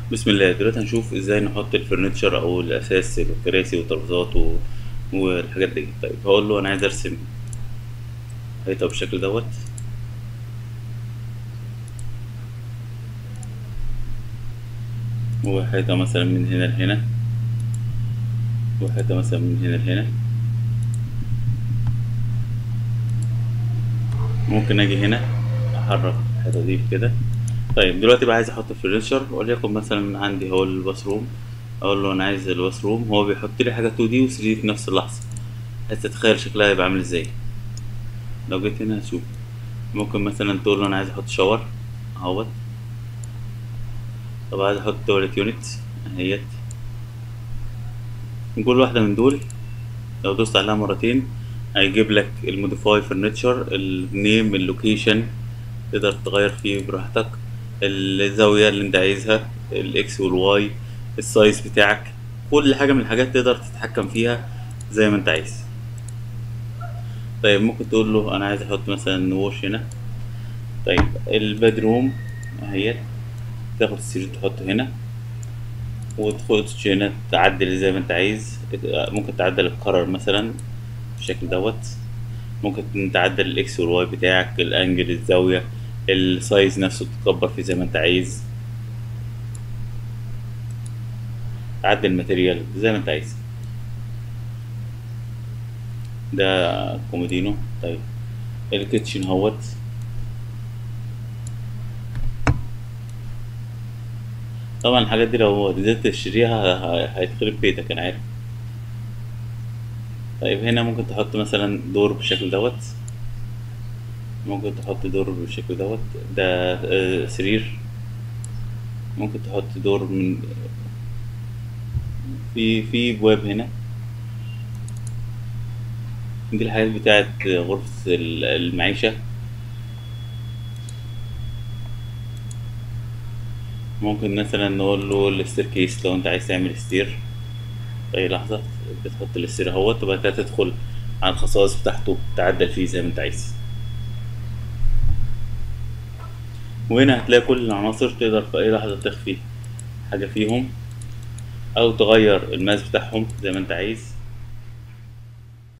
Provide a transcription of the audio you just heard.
بسم الله دلوقتي هنشوف ازاي نحط الفرنتشر او الاساس الكراسي والترابيزات و... والحاجات دي طيب هقول له انا عايز ارسم حيطه بالشكل دوت وحيطه مثلا من هنا لهنا وحيطه مثلا من هنا لهنا ممكن اجي هنا احرك الحيطه دي كده طيب دلوقتي بقى عايز احط فرنتشر وليكن مثلا عندي هو الباثروم اقول له انا عايز الباثروم هو بيحط لي حاجه 2 دي و 3 دي في نفس اللحظه عايز تتخيل شكلها هيبقى عامل ازاي لو جيت هنا هشوف ممكن مثلا تقول له انا عايز احط شاور اهوت طب عايز احط تواليت يونت اهيت كل واحده من دول لو دوست عليها مرتين هيجيب لك الموديفاي فرنتشر النيم اللوكيشن تقدر تغير فيه براحتك الزاوية اللي انت عايزها الاكس والواي السايز بتاعك كل حاجة من الحاجات تقدر تتحكم فيها زي ما انت عايز طيب ممكن تقول له انا عايز احط مثلا ووش هنا طيب البدروم اهيت تاخد السرير تحطه هنا وتخش هنا تعدل زي ما انت عايز ممكن تعدل القرار مثلا بالشكل دوت ممكن تعدل الاكس والواي بتاعك الانجل الزاوية السايز نفسه تكبر فيه زي ما انت عايز تعدل الماتيريال زي ما انت عايز ده كومودينو طيب الكيتشن هوت طبعا الحاجات دي لو نزلت تشتريها هيتخرب بيتك انا عارف طيب هنا ممكن تحط مثلا دور بالشكل دوت ممكن تحط دور بالشكل دوت ده آه سرير ممكن تحط دور من في في بواب هنا دي الحاجات بتاعت غرفة المعيشة ممكن مثلا نقول له الستير كيس لو انت عايز تعمل ستير في اي لحظة بتحط الستير اهوت وبعد كده تدخل على الخصائص بتاعته تعدل فيه زي ما انت عايز وهنا هتلاقي كل العناصر تقدر في اي لحظة تخفي حاجة فيهم او تغير الماس بتاعهم زي ما انت عايز